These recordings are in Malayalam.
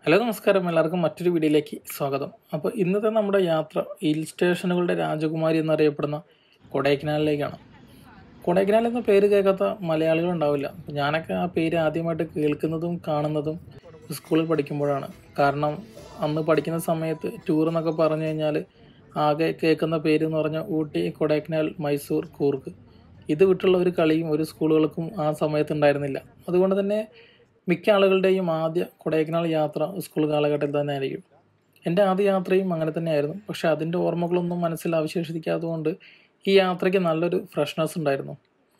ഹലോ നമസ്കാരം എല്ലാവർക്കും മറ്റൊരു വീഡിയോയിലേക്ക് സ്വാഗതം അപ്പോൾ ഇന്നത്തെ നമ്മുടെ യാത്ര ഹിൽ സ്റ്റേഷനുകളുടെ രാജകുമാരി എന്നറിയപ്പെടുന്ന കൊടൈക്കനാലിലേക്കാണ് കൊടൈക്കനാൽ എന്ന പേര് കേൾക്കാത്ത മലയാളികൾ ഉണ്ടാവില്ല അപ്പോൾ ഞാനൊക്കെ ആ പേര് ആദ്യമായിട്ട് കേൾക്കുന്നതും കാണുന്നതും സ്കൂളിൽ പഠിക്കുമ്പോഴാണ് കാരണം അന്ന് പഠിക്കുന്ന സമയത്ത് ടൂർ എന്നൊക്കെ പറഞ്ഞു കഴിഞ്ഞാൽ ആകെ കേൾക്കുന്ന പേര് എന്ന് പറഞ്ഞാൽ ഊട്ടി കൊടൈക്കനാൽ മൈസൂർ കൂർഗ് ഇത് വിട്ടുള്ള ഒരു കളിയും ഒരു സ്കൂളുകൾക്കും ആ സമയത്ത് ഉണ്ടായിരുന്നില്ല അതുകൊണ്ട് തന്നെ മിക്ക ആളുകളുടെയും ആദ്യ കൊടൈക്കനാൽ യാത്ര സ്കൂൾ കാലഘട്ടത്തിൽ തന്നെ ആയിരിക്കും എൻ്റെ ആദ്യ യാത്രയും അങ്ങനെ തന്നെയായിരുന്നു പക്ഷെ അതിൻ്റെ ഓർമ്മകളൊന്നും മനസ്സിൽ അവശേഷിക്കാത്തതുകൊണ്ട് ഈ യാത്രയ്ക്ക് നല്ലൊരു ഫ്രഷ്നെസ് ഉണ്ടായിരുന്നു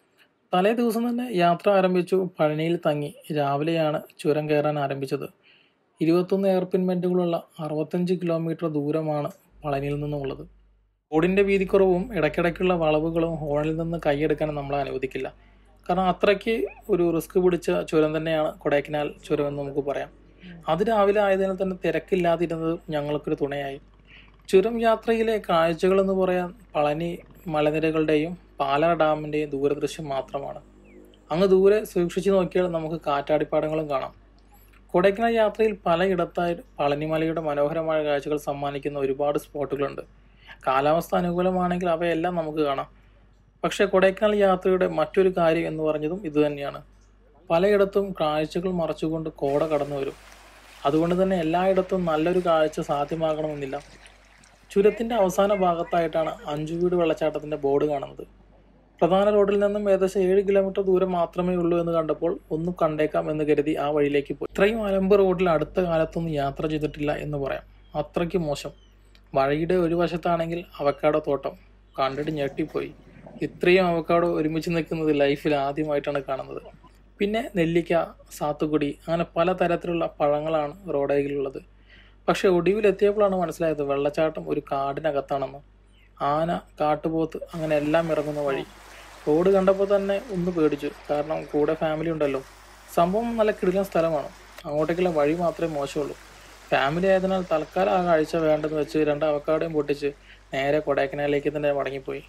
തലേ ദിവസം തന്നെ യാത്ര ആരംഭിച്ചു പഴനിയിൽ തങ്ങി രാവിലെയാണ് ചുരം കയറാൻ ആരംഭിച്ചത് ഇരുപത്തൊന്ന് എയർപിൻ ബെൻഡുകളുള്ള അറുപത്തഞ്ച് കിലോമീറ്റർ ദൂരമാണ് പളനിയിൽ നിന്നുമുള്ളത് റോഡിൻ്റെ വീതിക്കുറവും ഇടയ്ക്കിടയ്ക്കുള്ള വളവുകളും ഹോണിൽ നിന്ന് കൈയെടുക്കാൻ നമ്മളെ അനുവദിക്കില്ല കാരണം അത്രയ്ക്ക് ഒരു റിസ്ക് പിടിച്ച ചുരം തന്നെയാണ് കൊടൈക്കനാൽ ചുരം എന്ന് നമുക്ക് പറയാം അത് രാവിലെ ആയതിനാൽ തന്നെ തിരക്കില്ലാതിരുന്നത് ഞങ്ങൾക്കൊരു തുണയായി ചുരം യാത്രയിലെ കാഴ്ചകൾ എന്ന് പറയാൻ പളനി മലനിരകളുടെയും പാലാ ഡാമിൻ്റെയും ദൂരദൃശ്യം മാത്രമാണ് അങ്ങ് ദൂരെ സൂക്ഷിച്ചു നോക്കിയാൽ നമുക്ക് കാറ്റാടിപ്പാടങ്ങളും കാണാം കൊടൈക്കനാൽ യാത്രയിൽ പലയിടത്തായി പളനിമലയുടെ മനോഹരമായ കാഴ്ചകൾ സമ്മാനിക്കുന്ന ഒരുപാട് സ്പോട്ടുകളുണ്ട് കാലാവസ്ഥ അനുകൂലമാണെങ്കിൽ അവയെല്ലാം നമുക്ക് കാണാം പക്ഷേ കൊടൈക്കനാൽ യാത്രയുടെ മറ്റൊരു കാര്യം എന്ന് പറഞ്ഞതും ഇതുതന്നെയാണ് പലയിടത്തും കാഴ്ചകൾ മറച്ചുകൊണ്ട് കോട കടന്നു വരും അതുകൊണ്ട് തന്നെ എല്ലായിടത്തും നല്ലൊരു കാഴ്ച സാധ്യമാകണമെന്നില്ല ചുരത്തിൻ്റെ അവസാന ഭാഗത്തായിട്ടാണ് അഞ്ചുവീട് വെള്ളച്ചാട്ടത്തിൻ്റെ ബോർഡ് കാണുന്നത് പ്രധാന റോഡിൽ നിന്നും ഏകദേശം ഏഴ് കിലോമീറ്റർ ദൂരം മാത്രമേ ഉള്ളൂ എന്ന് കണ്ടപ്പോൾ ഒന്ന് കണ്ടേക്കാം എന്ന് കരുതി ആ വഴിയിലേക്ക് പോയി ഇത്രയും അലമ്പ് റോഡിൽ അടുത്ത കാലത്തൊന്നും യാത്ര ചെയ്തിട്ടില്ല എന്ന് പറയാം അത്രയ്ക്ക് മോശം വഴിയുടെ ഒരു വശത്താണെങ്കിൽ അവക്കാടോ തോട്ടം കണ്ടിട്ട് ഞെട്ടിപ്പോയി ഇത്രയും അവക്കാടോ ഒരുമിച്ച് നിൽക്കുന്നത് ലൈഫിൽ ആദ്യമായിട്ടാണ് കാണുന്നത് പിന്നെ നെല്ലിക്ക സാത്തുക്കുടി അങ്ങനെ പല തരത്തിലുള്ള പഴങ്ങളാണ് റോഡരികിലുള്ളത് പക്ഷെ ഒടുവിലെത്തിയപ്പോഴാണ് മനസ്സിലായത് വെള്ളച്ചാട്ടം ഒരു കാടിനകത്താണെന്ന് ആന കാട്ടുപോത്ത് അങ്ങനെ എല്ലാം ഇറങ്ങുന്ന വഴി റോഡ് കണ്ടപ്പോൾ തന്നെ ഒന്ന് പേടിച്ചു കാരണം കൂടെ ഫാമിലി ഉണ്ടല്ലോ സംഭവം നല്ല കിടിലൻ സ്ഥലമാണ് അങ്ങോട്ടേക്കുള്ള വഴി മാത്രമേ മോശമുള്ളൂ ഫാമിലി ആയതിനാൽ തൽക്കാലം ആ കാഴ്ച വേണ്ടെന്ന് വെച്ച് രണ്ട് അവക്കാടയും പൊട്ടിച്ച് നേരെ കൊടൈക്കനാലിലേക്ക് തന്നെ മടങ്ങിപ്പോയി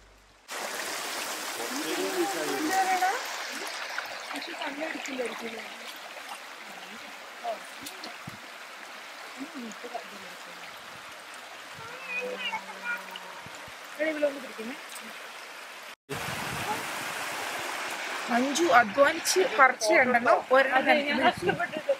മഞ്ജു അധ്വാനിച്ച് പറിച്ച് രണ്ടെണ്ണം ഒരെണ്ണം കിടക്കുന്നു.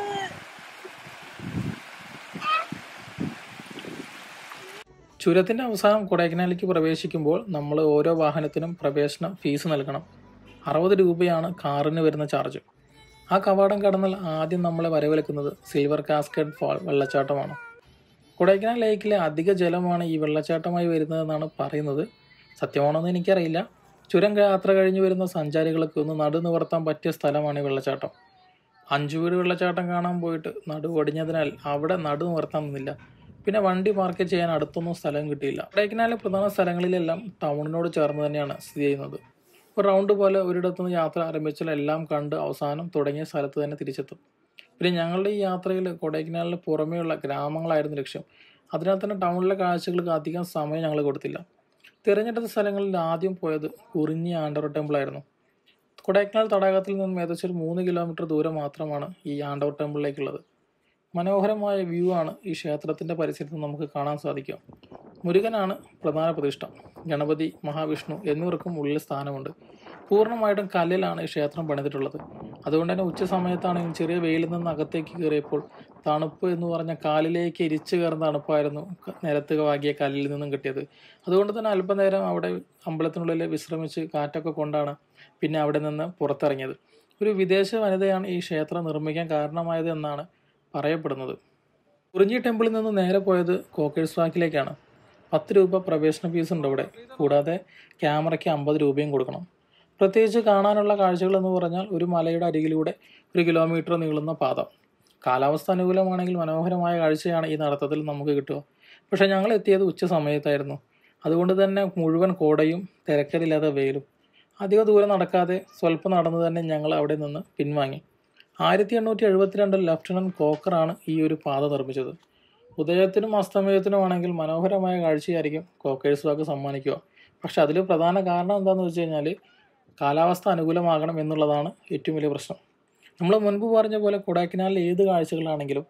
ചുരത്തിൻ്റെ അവസാനം കൊടൈക്കനാലിലേക്ക് പ്രവേശിക്കുമ്പോൾ നമ്മൾ ഓരോ വാഹനത്തിനും പ്രവേശന ഫീസ് നൽകണം അറുപത് രൂപയാണ് കാറിന് വരുന്ന ചാർജ് ആ കവാടം കടന്നാൽ ആദ്യം നമ്മളെ വരവേൽക്കുന്നത് സിൽവർ കാസ്കേഡ് ഫാൾ വെള്ളച്ചാട്ടമാണ് കൊടൈക്കനാൽ ലേക്കിലെ അധിക ജലമാണ് ഈ വെള്ളച്ചാട്ടമായി വരുന്നതെന്നാണ് പറയുന്നത് സത്യമാണോന്ന് എനിക്കറിയില്ല ചുരം യാത്ര കഴിഞ്ഞു വരുന്ന സഞ്ചാരികൾക്ക് ഒന്ന് നടു നിവർത്താൻ പറ്റിയ സ്ഥലമാണ് ഈ വെള്ളച്ചാട്ടം അഞ്ചു വീട് വെള്ളച്ചാട്ടം കാണാൻ പോയിട്ട് നടു ഒടിഞ്ഞതിനാൽ അവിടെ നടു നിവർത്താൻ നിന്നില്ല പിന്നെ വണ്ടി പാർക്ക് ചെയ്യാൻ അടുത്തൊന്നും സ്ഥലം കിട്ടിയില്ല കൊടൈക്കനാലിലെ പ്രധാന സ്ഥലങ്ങളിലെല്ലാം ടൗണിനോട് ചേർന്ന് തന്നെയാണ് സ്ഥിതി ചെയ്യുന്നത് ഒരു റൗണ്ട് പോലെ ഒരിടത്തുനിന്ന് യാത്ര ആരംഭിച്ചാൽ എല്ലാം കണ്ട് അവസാനം തുടങ്ങിയ സ്ഥലത്ത് തന്നെ തിരിച്ചെത്തും പിന്നെ ഞങ്ങളുടെ ഈ യാത്രയിൽ കൊടൈക്കനാലിന് പുറമേയുള്ള ഗ്രാമങ്ങളായിരുന്നു ലക്ഷ്യം അതിനാൽ തന്നെ ടൗണിലെ കാഴ്ചകൾക്ക് അധികം സമയം ഞങ്ങൾ കൊടുത്തില്ല തിരഞ്ഞെടുത്ത സ്ഥലങ്ങളിൽ ആദ്യം പോയത് കുറിഞ്ഞി ആണ്ടവർ ടെമ്പിൾ ആയിരുന്നു കൊടൈക്കനാൽ തടാകത്തിൽ നിന്നും ഏകദേശം ഒരു മൂന്ന് കിലോമീറ്റർ ദൂരം മാത്രമാണ് ഈ ആണ്ടവർ ടെമ്പിളിലേക്കുള്ളത് മനോഹരമായ വ്യൂ ആണ് ഈ ക്ഷേത്രത്തിൻ്റെ പരിസരത്ത് നമുക്ക് കാണാൻ സാധിക്കുക മുരുകനാണ് പ്രധാന പ്രതിഷ്ഠ ഗണപതി മഹാവിഷ്ണു എന്നിവർക്കും ഉള്ളിൽ സ്ഥാനമുണ്ട് പൂർണ്ണമായിട്ടും കല്ലിലാണ് ഈ ക്ഷേത്രം പണിതിട്ടുള്ളത് അതുകൊണ്ട് തന്നെ ഉച്ച സമയത്താണെങ്കിൽ ചെറിയ വെയിലിൽ നിന്ന് അകത്തേക്ക് കയറിയപ്പോൾ തണുപ്പ് എന്ന് പറഞ്ഞ കാലിലേക്ക് ഇരിച്ചു കയറുന്ന തണുപ്പായിരുന്നു ക- നിലത്ത് വാകിയ കല്ലിൽ നിന്നും കിട്ടിയത് അതുകൊണ്ട് തന്നെ അല്പനേരം അവിടെ അമ്പലത്തിനുള്ളിൽ വിശ്രമിച്ച് കാറ്റൊക്കെ കൊണ്ടാണ് പിന്നെ അവിടെ നിന്ന് പുറത്തിറങ്ങിയത് ഒരു വിദേശ വനിതയാണ് ഈ ക്ഷേത്രം നിർമ്മിക്കാൻ കാരണമായത് എന്നാണ് പറയപ്പെടുന്നത് കുറിഞ്ഞി ടെമ്പിളിൽ നിന്ന് നേരെ പോയത് കോക്കേഴ്സ് വാക്കിലേക്കാണ് പത്ത് രൂപ പ്രവേശന ഫീസ് ഉണ്ട് ഇവിടെ കൂടാതെ ക്യാമറയ്ക്ക് അമ്പത് രൂപയും കൊടുക്കണം പ്രത്യേകിച്ച് കാണാനുള്ള കാഴ്ചകൾ എന്ന് പറഞ്ഞാൽ ഒരു മലയുടെ അരികിലൂടെ ഒരു കിലോമീറ്റർ നീളുന്ന പാത കാലാവസ്ഥ അനുകൂലമാണെങ്കിൽ മനോഹരമായ കാഴ്ചയാണ് ഈ നടത്തത്തിൽ നമുക്ക് കിട്ടുക പക്ഷേ ഞങ്ങൾ എത്തിയത് ഉച്ച സമയത്തായിരുന്നു അതുകൊണ്ട് തന്നെ മുഴുവൻ കോടയും തിരക്കലില്ലാത്ത വെയിലും അധിക ദൂരം നടക്കാതെ സ്വല്പം നടന്നു തന്നെ ഞങ്ങൾ അവിടെ നിന്ന് പിൻവാങ്ങി ആയിരത്തി എണ്ണൂറ്റി എഴുപത്തിരണ്ടിൽ ലഫ്റ്റനന്റ് കോക്കറാണ് ഈ ഒരു പാത നിർമ്മിച്ചത് ഉദയത്തിനും അസ്തമയത്തിനുമാണെങ്കിൽ മനോഹരമായ കാഴ്ചയായിരിക്കും കോക്കേഴ്സ് വാക്ക് സമ്മാനിക്കുക പക്ഷെ അതിൽ പ്രധാന കാരണം എന്താണെന്ന് വെച്ച് കഴിഞ്ഞാൽ കാലാവസ്ഥ അനുകൂലമാകണം എന്നുള്ളതാണ് ഏറ്റവും വലിയ പ്രശ്നം നമ്മൾ മുൻപ് പറഞ്ഞ പോലെ കൊടൈക്കനാലിൽ ഏത് കാഴ്ചകളാണെങ്കിലും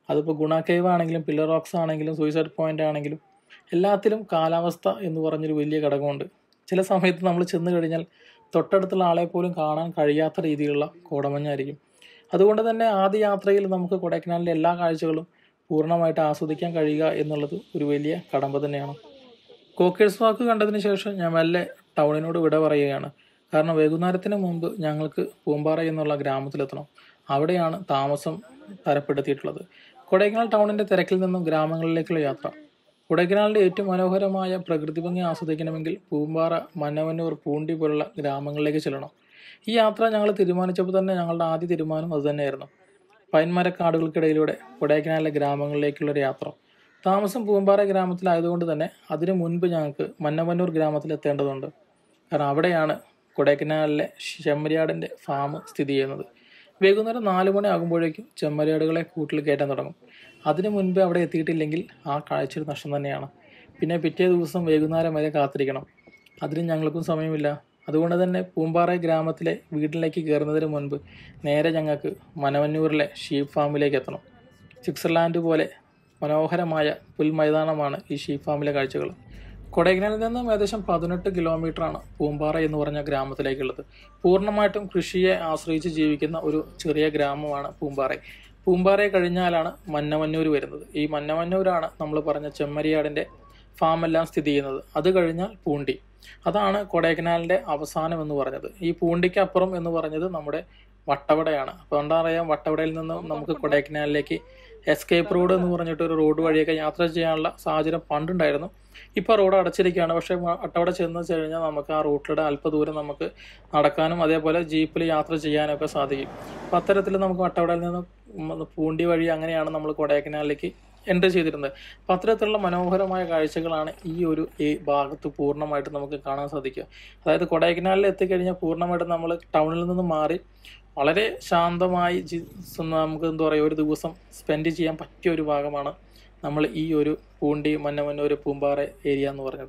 അതിപ്പോൾ ഗുണ കേവ് ആണെങ്കിലും പില്ലർ റോക്സ് ആണെങ്കിലും സൂയിസൈഡ് പോയിന്റ് ആണെങ്കിലും എല്ലാത്തിലും കാലാവസ്ഥ എന്ന് പറഞ്ഞൊരു വലിയ ഘടകമുണ്ട് ചില സമയത്ത് നമ്മൾ ചെന്ന് കഴിഞ്ഞാൽ തൊട്ടടുത്തുള്ള ആളെ പോലും കാണാൻ കഴിയാത്ത രീതിയിലുള്ള കോടമഞ്ഞായിരിക്കും അതുകൊണ്ട് തന്നെ ആദ്യ യാത്രയിൽ നമുക്ക് കൊടൈക്കനാലിലെ എല്ലാ കാഴ്ചകളും പൂർണ്ണമായിട്ട് ആസ്വദിക്കാൻ കഴിയുക എന്നുള്ളത് ഒരു വലിയ കടമ്പ തന്നെയാണ് കോക്കേഴ്സ് വാക്ക് കണ്ടതിന് ശേഷം ഞാൻ മെല്ലെ ടൗണിനോട് വിട പറയുകയാണ് കാരണം വൈകുന്നേരത്തിന് മുമ്പ് ഞങ്ങൾക്ക് പൂമ്പാറ എന്നുള്ള ഗ്രാമത്തിലെത്തണം അവിടെയാണ് താമസം തരപ്പെടുത്തിയിട്ടുള്ളത് കൊടൈക്കനാൽ ടൗണിന്റെ തിരക്കിൽ നിന്നും ഗ്രാമങ്ങളിലേക്കുള്ള യാത്ര കൊടൈക്കനാലിന്റെ ഏറ്റവും മനോഹരമായ പ്രകൃതി ഭംഗി ആസ്വദിക്കണമെങ്കിൽ പൂമ്പാറ മന്നവന്നൂർ പൂണ്ടി പോലുള്ള ഗ്രാമങ്ങളിലേക്ക് ചെല്ലണം ഈ യാത്ര ഞങ്ങൾ തീരുമാനിച്ചപ്പോൾ തന്നെ ഞങ്ങളുടെ ആദ്യ തീരുമാനം അതുതന്നെയായിരുന്നു പൈൻമരക്കാടുകൾക്കിടയിലൂടെ കൊടൈക്കനാലിലെ ഗ്രാമങ്ങളിലേക്കുള്ളൊരു യാത്ര താമസം പൂമ്പാറ ഗ്രാമത്തിലായതുകൊണ്ട് തന്നെ അതിനു മുൻപ് ഞങ്ങൾക്ക് മന്നവന്നൂർ ഗ്രാമത്തിലെത്തേണ്ടതുണ്ട് കാരണം അവിടെയാണ് കൊടൈക്കനാലിലെ ചെമ്മരിയാടിൻ്റെ ഫാം സ്ഥിതി ചെയ്യുന്നത് വൈകുന്നേരം നാല് മണി ആകുമ്പോഴേക്കും ചെമ്മരിയാടുകളെ കൂട്ടിൽ കയറ്റാൻ തുടങ്ങും അതിനു മുൻപ് അവിടെ എത്തിയിട്ടില്ലെങ്കിൽ ആ കാഴ്ച ഒരു നഷ്ടം തന്നെയാണ് പിന്നെ പിറ്റേ ദിവസം വൈകുന്നേരം വരെ കാത്തിരിക്കണം അതിന് ഞങ്ങൾക്കും സമയമില്ല അതുകൊണ്ട് തന്നെ പൂമ്പാറ ഗ്രാമത്തിലെ വീട്ടിലേക്ക് കയറുന്നതിന് മുൻപ് നേരെ ഞങ്ങൾക്ക് മനവന്നൂരിലെ ഷീപ്പ് ഫാമിലേക്ക് എത്തണം സ്വിറ്റ്സർലാൻഡ് പോലെ മനോഹരമായ പുൽമൈതാനമാണ് ഈ ഷീപ്പ് ഫാമിലെ കാഴ്ചകൾ കൊടൈക്കനാലിൽ നിന്നും ഏകദേശം പതിനെട്ട് കിലോമീറ്ററാണ് പൂമ്പാറ എന്ന് പറഞ്ഞ ഗ്രാമത്തിലേക്കുള്ളത് പൂർണ്ണമായിട്ടും കൃഷിയെ ആശ്രയിച്ച് ജീവിക്കുന്ന ഒരു ചെറിയ ഗ്രാമമാണ് പൂമ്പാറ പൂമ്പാറയെ കഴിഞ്ഞാലാണ് മന്നമന്നൂർ വരുന്നത് ഈ മന്നമന്നൂരാണ് നമ്മൾ പറഞ്ഞ ചെമ്മരിയാടിൻ്റെ ഫാം എല്ലാം സ്ഥിതി ചെയ്യുന്നത് അത് കഴിഞ്ഞാൽ പൂണ്ടി അതാണ് കൊടൈക്കനാലിൻ്റെ അവസാനം എന്ന് പറഞ്ഞത് ഈ പൂണ്ടിക്ക് അപ്പുറം എന്ന് പറഞ്ഞത് നമ്മുടെ വട്ടവടയാണ് അപ്പോൾ അറിയാം വട്ടവടയിൽ നിന്ന് നമുക്ക് കൊടൈക്കനാലിലേക്ക് എസ്കേപ്പ് റോഡ് എന്ന് പറഞ്ഞിട്ട് ഒരു റോഡ് വഴിയൊക്കെ യാത്ര ചെയ്യാനുള്ള സാഹചര്യം പണ്ടുണ്ടായിരുന്നു ഇപ്പോൾ റോഡ് അടച്ചിരിക്കുകയാണ് പക്ഷേ വട്ടവട ചെന്ന് കഴിഞ്ഞാൽ നമുക്ക് ആ റൂട്ടിലൂടെ അല്പദൂരം നമുക്ക് നടക്കാനും അതേപോലെ ജീപ്പിൽ യാത്ര ചെയ്യാനൊക്കെ സാധിക്കും അപ്പോൾ അത്തരത്തിൽ നമുക്ക് വട്ടവടയിൽ നിന്ന് ഉം പൂണ്ടി വഴി അങ്ങനെയാണ് നമ്മൾ കൊടൈക്കനാലിലേക്ക് എൻട്രി ചെയ്തിരുന്നത് അപ്പം അത്തരത്തിലുള്ള മനോഹരമായ കാഴ്ചകളാണ് ഈ ഒരു ഈ ഭാഗത്ത് പൂർണ്ണമായിട്ട് നമുക്ക് കാണാൻ സാധിക്കുക അതായത് കൊടൈക്കനാലിൽ എത്തിക്കഴിഞ്ഞാൽ പൂർണ്ണമായിട്ടും നമ്മൾ ടൗണിൽ നിന്ന് മാറി വളരെ ശാന്തമായി ജി- സ് നമുക്ക് എന്താ പറയുക ഒരു ദിവസം സ്പെൻഡ് ചെയ്യാൻ പറ്റിയ ഒരു ഭാഗമാണ് നമ്മൾ ഈ ഒരു പൂണ്ടി മന്നമന്നൂർ പൂമ്പാറ ഏരിയ എന്ന് പറഞ്ഞത്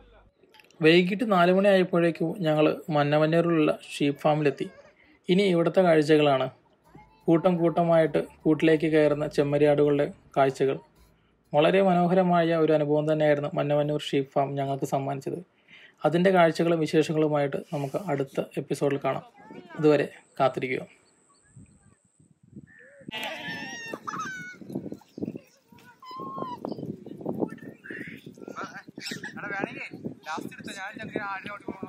വൈകിട്ട് നാല് മണി ആയപ്പോഴേക്കും ഞങ്ങൾ മന്നമന്നൂരിലുള്ള ഷീപ്പ് ഫാമിലെത്തി ഇനി ഇവിടുത്തെ കാഴ്ചകളാണ് കൂട്ടം കൂട്ടമായിട്ട് കൂട്ടിലേക്ക് കയറുന്ന ചെമ്മരിയാടുകളുടെ കാഴ്ചകൾ വളരെ മനോഹരമായ ഒരു അനുഭവം തന്നെയായിരുന്നു മന്നവന്നൂർ ഷീപ്പ് ഫാം ഞങ്ങൾക്ക് സമ്മാനിച്ചത് അതിൻ്റെ കാഴ്ചകളും വിശേഷങ്ങളുമായിട്ട് നമുക്ക് അടുത്ത എപ്പിസോഡിൽ കാണാം അതുവരെ കാത്തിരിക്കുക എടാ വേണമെങ്കിൽ ലാസ്റ്റ് എടുത്ത ഞാൻ ഞങ്ങൾക്ക് ആടിനോട്ട് പോകണം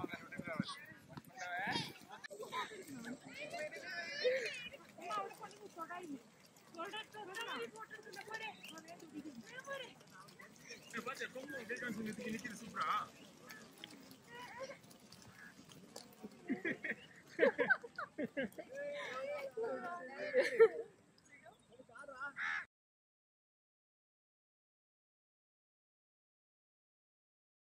Thank you.